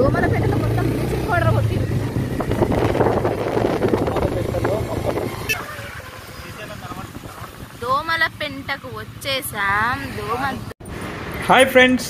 దోమల పెట్టలో మొత్తం బ్లీచింగ్ పౌడర్ కొట్టింది దోమల పెంటకు వచ్చేసాం దోమ hi friends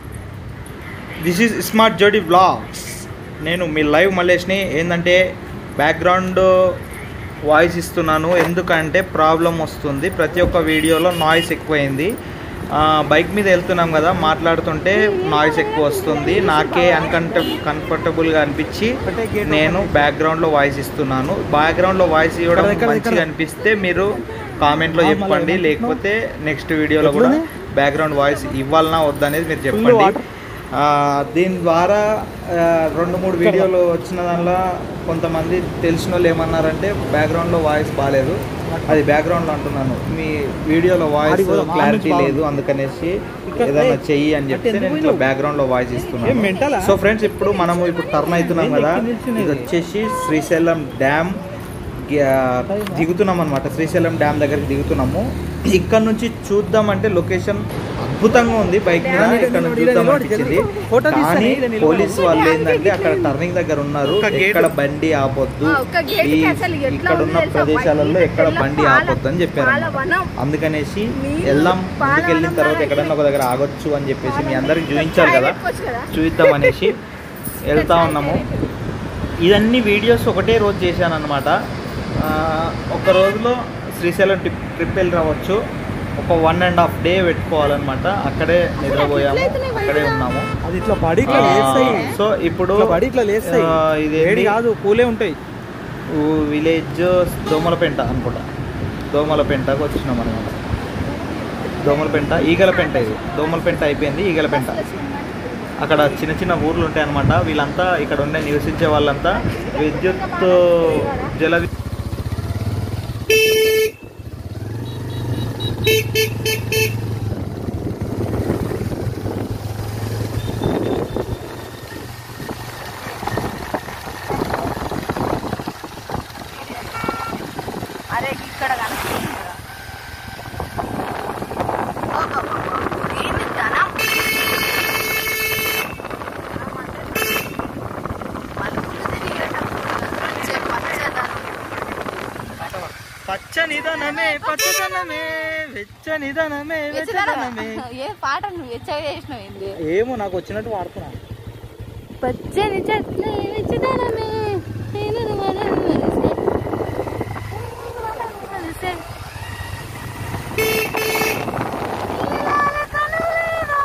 this is smart Jodi vlogs నేను మీ లైవ్ మల్లేష్ని ఏంటంటే బ్యాక్గ్రౌండ్ వాయిస్ ఇస్తున్నాను ఎందుకంటే ప్రాబ్లం వస్తుంది ప్రతి ఒక్క వీడియోలో నాయిస్ ఎక్కువైంది ఆ, బైక్ మీద వెళ్తున్నాం కదా మాట్లాడుతుంటే నాయిస్ ఎక్కువ వస్తుంది నాకే అన్కంట కంఫర్టబుల్గా అనిపించి నేను బ్యాక్గ్రౌండ్లో వాయిస్ ఇస్తున్నాను బ్యాక్గ్రౌండ్లో వాయిస్ ఇవ్వడం మంచిగా అనిపిస్తే మీరు కామెంట్లో చెప్పండి లేకపోతే నెక్స్ట్ వీడియోలో కూడా బ్యాక్గ్రౌండ్ వాయిస్ ఇవ్వాలనా వద్దనేది మీరు చెప్పండి ఆ, దీని ద్వారా ఆ, రెండు మూడు వీడియోలు వచ్చిన దానిలో కొంతమంది తెలిసిన వాళ్ళు ఏమన్నారంటే బ్యాక్గ్రౌండ్లో వాయిస్ బాగాలేదు అది బ్యాక్గ్రౌండ్లో అంటున్నాను మీ వీడియోలో వాయిస్ క్లారిటీ లేదు అందుకనేసి ఏదైనా చెయ్యి అని చెప్తే నేను ఇట్లా బ్యాక్గ్రౌండ్లో వాయిస్ ఇస్తున్నాను సో ఫ్రెండ్స్ ఇప్పుడు మనము ఇప్పుడు టర్న్ అవుతున్నాం కదా ఇది వచ్చేసి శ్రీశైలం డ్యామ్ గి- దిగుతున్నాం అనమాట శ్రీశైలం డ్యామ్ దగ్గరికి దిగుతున్నాము ఇక్కడ నుంచి చూద్దామంటే లొకేషన్ అద్భుతంగా ఉంది బైక్ మీద ఇక్కడ నుంచి చూద్దాం అనిపించింది కానీ పోలీస్ వాళ్ళు ఏంటంటే అక్కడ టర్నింగ్ దగ్గర ఉన్నారు ఎక్కడ బండి ఆపొద్దు ఆ, ఒక్క గేట్ ఈ కి అసలు ఎట్లా ఇక్కడ ఉన్న ఉంది తెలుసా? ప్రదేశాలలో ఎక్కడ ఎట్లా బండి పాల- ఆపొద్దు అని చెప్పారు పాల వనం. అందుకనేసి నీళ్ళు వెళ్దాం పాల ముందుకు వెళ్ళిన వనం తర్వాత లాగా ఎక్కడన్నా ఒక దగ్గర ఆగొచ్చు అని చెప్పేసి మీ అందరికి చూపించాలి కదా పెట్టుకోవచ్చు కదా చూద్దాం అనేసి వెళ్తా ఉన్నాము ఇదన్నీ వీడియోస్ ఒకటే రోజు చేశాను అనమాట ఒక రోజులో శ్రీశైలం ట్రిప్ ట్రిప్ వెళ్ళి రావచ్చు ఒక వన్ అండ్ హాఫ్ డే పెట్టుకోవాలన్నమాట అక్కడే నిద్రపోయాము అక్కడే ఉన్నాము అది ఇట్లా పడి ఇట్లా ఆ, లేస్తాయి సో ఇప్పుడు ఇట్లా పడి ఇట్లా లేస్తాయి ఆ, ఇదేంటి? వేడి కాదు కూలే ఉంటాయి ఊ- విలేజ్ దోమలపెంట అనుకుంటా దోమలపెంటకు వచ్చినాం అనమాట దోమలపెంట ఈగలపెంట ఇది దోమలపెంట అయిపోయింది ఈగలపెంట అక్కడ చిన్న చిన్న ఊర్లు ఉంటాయి అనమాట వీళ్ళంతా ఇక్కడ ఉండే నివసించే వాళ్ళంతా విద్యుత్ జల వి- అరే ఇక్కడ కనిపిస్తుంది కదా. ఓ, ఓ, ఓ, ఓ. ఏంది ధనం? మలుపులు తిరిగేటప్పుడు వచ్చే పచ్చదనం. పచ్చనిదనమే పచ్చదనమే వెచ్చనిదనమే వెచ్చదనమే ఏ పాట నువ్వు ఎచ్చగా చేసినావు ఏంది ఏమో నాకు వచ్చినట్టు వాడుతున్నాను పచ్చని చెట్లు వెచ్చదనమే నేను మనం మనసే. నీలాల కనులేవో.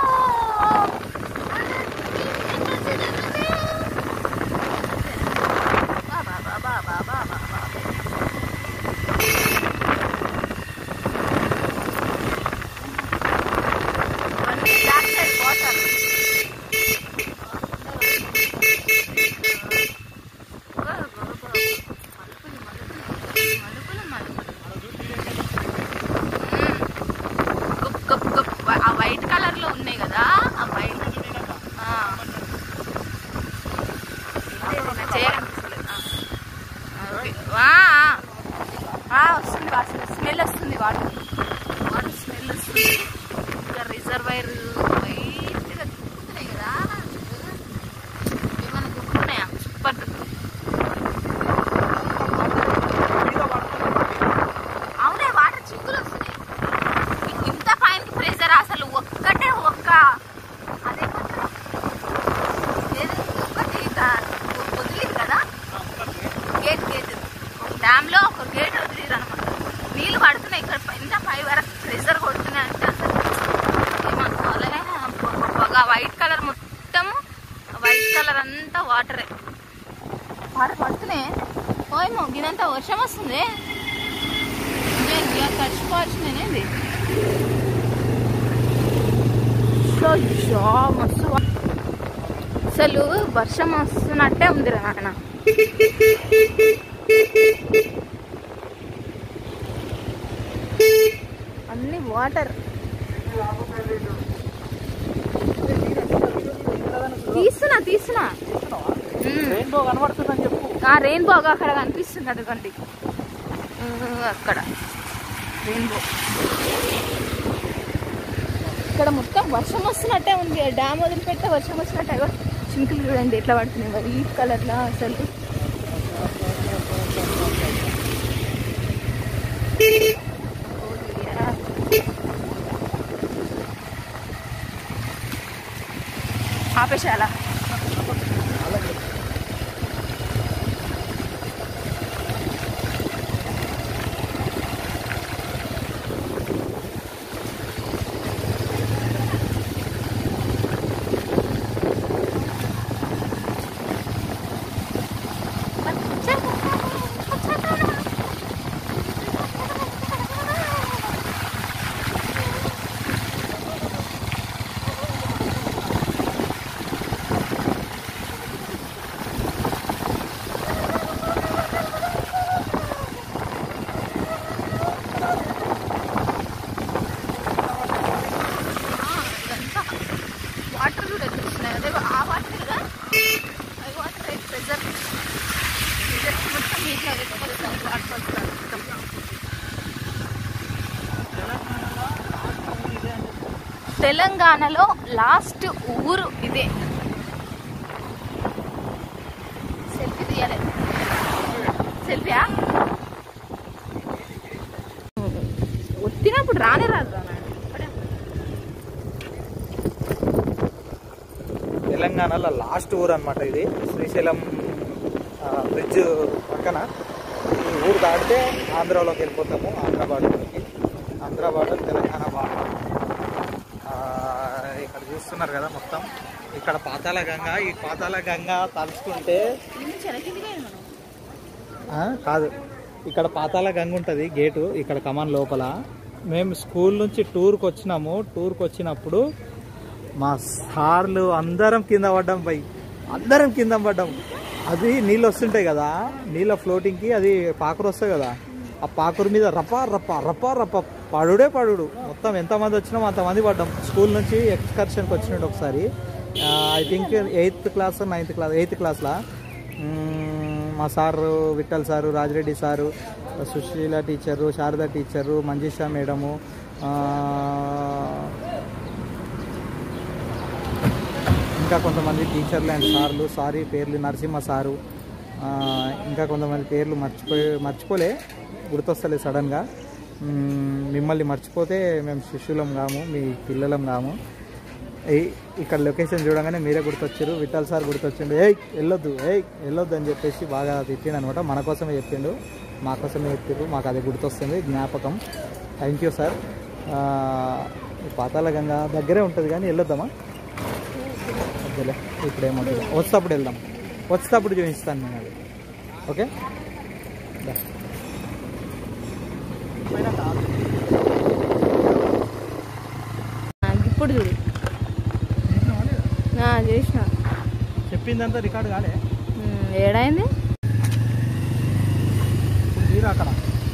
బా, బా, బా, బా, బా, బా, బా, బా. ఇవన్నీ బ్లాక్ సైడ్ వాటర్ ఆ వైట్ కలర్ లో ఉన్నాయి కదా ఆ వైట్ వస్తుంది వాసన స్మెల్ వస్తుంది వాటర్ వాటర్ స్మెల్ వస్తుంది ఇంకా రిజర్వైర్ వైట్గా తిప్పుతున్నాయి కదా ఏమైనా గుర్తున్నాయా సూపర్ అవునే వాటర్ చిక్కులు వస్తున్నాయి ఇ- ఇంత పైన ప్రెషర్ అసలు ఒక్కటే ఒక్క అదే పక్కన. ఏది ఒక్కటి దా- వదిలిరు కదా గేట్ గేట్ ఒక డ్యామ్ లో ఒక గేట్ వదిలిరు అనమాట నీళ్లు పడుతున్నాయి ఇక్కడ పై- ఇంత పై వరకు ప్రెషర్ కొడుతున్నాయి అంటే అసలు ఏమనుకోవాలి పొగ- పొగ వైట్ కలర్ మొత్తం వైట్ కలర్ అంతా వాటరే వాటర్ పడుతున్నాయి ఓయేమో గినంత వర్షం వస్తుంది తడిచిపోవచ్చు నేనేంది సో జా మస్తు వా- అసలు వర్షం వస్తున్నట్టే ఉంది రా నాన్న అన్ని వాటర్ తీస్తున్నా తీస్తున్నా మ్మ్. రెయిన్బో కనబడుతుందని చెప్పు ఆ రెయిన్బో అక్కడ కనిపిస్తుంది అదిగోండి ఉమ్, అక్కడ రెయిన్బో ఇక్కడ మొత్తం వర్షం వస్తున్నట్టే ఉంది డ్యామ్ వదిలిపెడితే వర్షం వచ్చినట్టే ఇగో చినుకులు చూడండి ఎట్లా పడుతున్నాయి వైట్ కలర్లా అసలు ఆపేశాలా వాటర్ కూడా ఎదురుస్తున్నాయి అదే ఆ వాటర్ కదా అవి వాటర్ ప్రెజర్ ప్రెజర్ మొత్తం నీట్గా వెతుకోవాలి వాటర్ వస్తారు మొత్తం తెలంగాణలో లాస్ట్ ఊరు ఇదే సెల్ఫీ తీయాలి సెల్ఫీయా వచ్చినప్పుడు రానే రాదు రా నాన్న. ఇప్పుడే. తెలంగాణలో లాస్ట్ ఊరు అనమాట ఇది శ్రీశైలం ఆ, బ్రిడ్జ్ పక్కన ఈ ఊరు దాటితే ఆంధ్రాలోకి వెళ్ళిపోతాము ఆంధ్ర బార్డర్లోకి ఆంధ్ర బార్డర్ తెలంగాణ బార్డర్ ఆ, ఇక్కడ చూస్తున్నారు కదా మొత్తం ఇక్కడ పాతాళ గంగ ఈ పాతాళ గంగ తలుచుకుంటే ఇన్ని చెనకిందిగా మనం ఆ, కాదు ఇక్కడ పాతాళ గంగ ఉంటుంది గేటు ఇక్కడ కమాన్ లోపల మేము స్కూల్ నుంచి టూర్కి వచ్చినాము టూర్కి వచ్చినప్పుడు మా సార్లు అందరం కింద పడ్డాం పై అందరం కింద పడ్డాం అది నీళ్ళు వస్తుంటాయి కదా నీళ్ళ ఫ్లోటింగ్కి అది పాకురు వస్తుంది కదా ఆ పాకురు మీద రప రప రప రప పడుడే పడుడు మొత్తం ఎంతమంది వచ్చినామో అంతమంది పడ్డాం స్కూల్ నుంచి ఎక్స్కర్షన్కి వచ్చినట్టు ఒకసారి I think eighth class ninth class eighth క్లాస్లో మా sir Vithal sir Rajireddy sir Sushila teacher Sharada teacher Manjisha madam ఆ, ఇంకా కొంతమంది టీచర్లు అండ్ సార్లు సారీ పేర్లు నరసింహ సారు ఆ, ఇంకా కొంతమంది పేర్లు మర్చిపోయి మర్చిపోలే గుర్తొస్తలేదు సడన్గా మ్మ్, మిమ్మల్ని మర్చిపోతే మేము శిష్యులం కాము మీ పిల్లలం కాము ఏయ్ ఇక్కడ లొకేషన్ చూడగానే మీరే గుర్తొచ్చారు విఠల్ సార్ గుర్తొచ్చిండు ఏయ్ వెళ్ళొద్దు ఏయ్ వెళ్ళొద్దు అని చెప్పేసి బాగా తిట్టిండు అనమాట మన కోసమే చెప్పిండు మా కోసమే చెప్పిండు మాకు అది గుర్తొస్తుంది జ్ఞాపకం థ్యాంక్ యూ సార్ ఆ, ఈ పాతాళ గంగ దగ్గరే ఉంటుంది కానీ వెళ్ళొద్దామా వద్దులే ఇప్పుడు ఏమవుతుంది వచ్చేటప్పుడు వెళ్దాం వచ్చేటప్పుడు చూపిస్తాను నేను అది ఓకే దా. ఆ, ఇప్పుడు చూడు ఆ, చేసిన చెప్పిందంతా రికార్డు కాలే ఉమ్, ఏడైంది ఇప్పుడు తీరా అక్కడ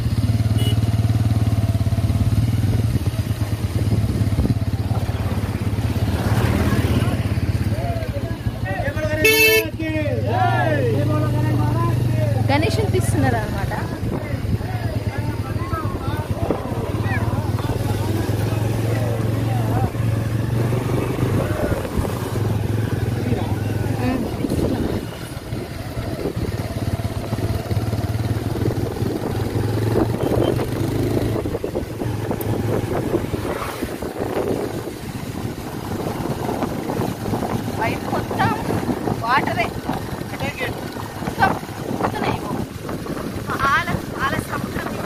గణేష్ తీస్తున్నారు అనమాట బయట మొత్తం వాటరే మొత్తం మొత్తమే ఇగో. ఆల ఆల సముద్రం ఇది.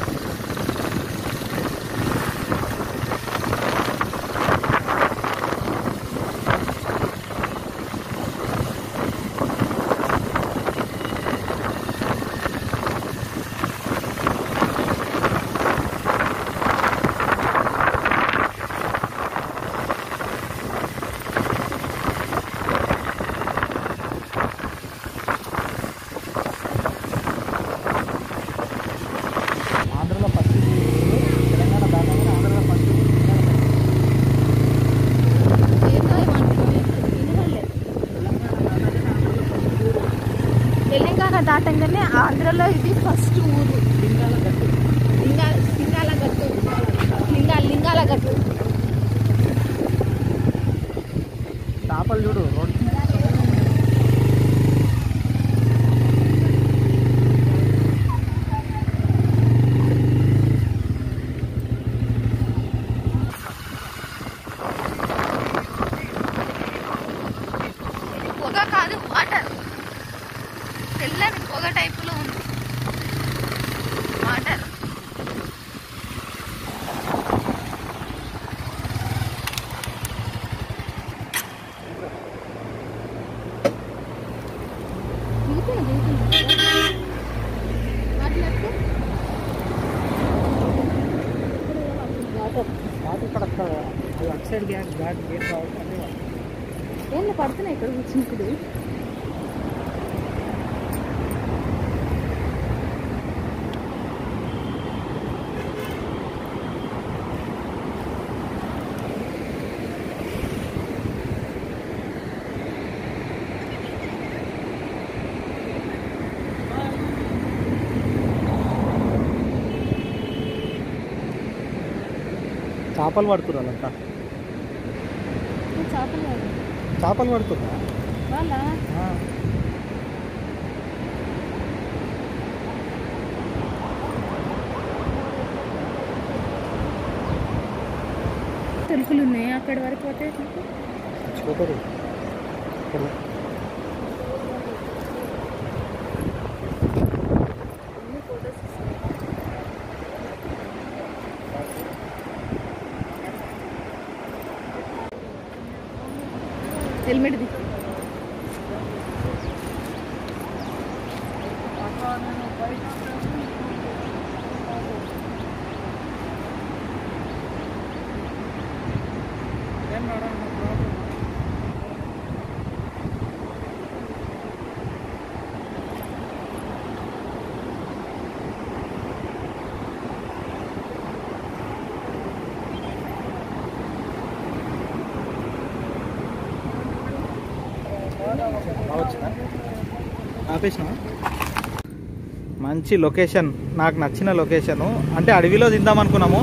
ఆంధ్రలో ఫస్ట్ తెలంగాణ దాటాలని ఆంధ్రలో ఫస్ట్ ఏందో ఏమంటున్నావు? వినపడలేదు. తెలంగాణ దాటంగానే ఆంధ్రలో ఇది ఫస్ట్ ఊరు లింగాల లింగాల గట్టు లింగాల లింగాల గట్టు చేపలు చూడు రోడ్ పొగ కాదు వాటర్ తెల్లని పొగ టైపులో ఉంది వాటర్ ఇక్కడ అటు సైడ్ గ్యాస్ గ్యాస్ గేట్ కావాలి అంటే ఏం పడుతున్నాయి ఇక్కడ కూర్చున్నప్పుడు చేపలు పడుతున్నారు అంతా చేపలు కాదు. చేపలు పడుతున్నారు వాళ్ళ తెలుపులు ఉన్నాయి అక్కడి వరకు పోతే చచ్చిపోతారు ఇక్కడ హెల్మెట్ ది రావచ్చునా ఆపేసిన మంచి లొకేషన్ నాకు నచ్చిన లొకేషను అంటే అడవిలో తిందాం అనుకున్నాము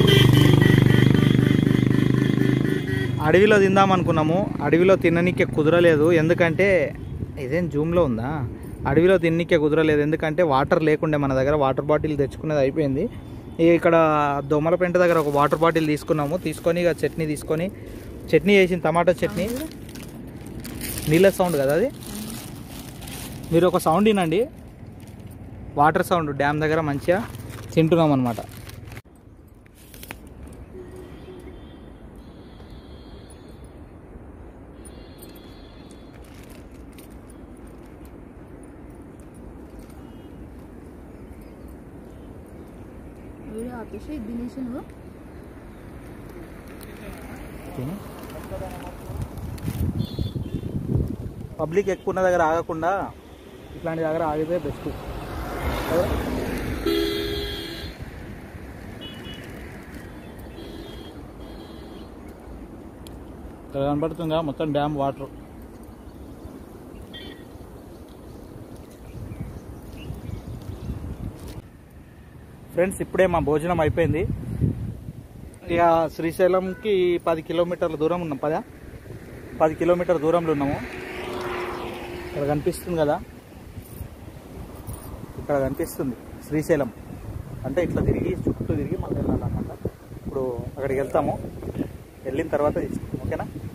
అడవిలో తిందాం అనుకున్నాము అడవిలో తిననీకే కుదరలేదు ఎందుకంటే ఇదేం జూమ్లో ఉందా అడవిలో తిననీకే కుదరలేదు ఎందుకంటే వాటర్ లేకుండే మన దగ్గర వాటర్ బాటిల్ తెచ్చుకునేది అయిపోయింది ఇక ఇక్కడ దోమలపెంట దగ్గర ఒక వాటర్ బాటిల్ తీసుకున్నాము తీసుకొని ఇక చట్నీ తీసుకొని చట్నీ చేసిన టమాటా చట్నీ నీళ్ళ సౌండ్ కదా అది మీరు ఒక సౌండ్ వినండి వాటర్ సౌండ్ డ్యామ్ దగ్గర మంచిగా తింటున్నాం అనమాట వీడియో ఆపేసి దినేష్ నువ్వు పబ్లిక్ ఎక్కువ ఉన్న దగ్గర ఆగకుండా ఇట్లాంటి దగ్గర ఆగితే బెస్ట్ ఇక్కడ కనబడుతుందిగా మొత్తం డ్యామ్ వాటర్ ఫ్రెండ్స్ ఇప్పుడే మా భోజనం అయిపోయింది ఇక శ్రీశైలంకి పది కిలోమీటర్ల దూరం ఉన్నాం పదా పది కిలోమీటర్ దూరంలో ఉన్నాము ఇక్కడ కనిపిస్తుంది కదా ఇక్కడ కనిపిస్తుంది శ్రీశైలం అంటే ఇట్లా తిరిగి చుట్టూ తిరిగి మళ్ళీ వెళ్ళాలన్నమాట ఇప్పుడు అక్కడికి వెళ్తాము వెళ్ళిన తర్వాత తీస్తాం ఓకేనా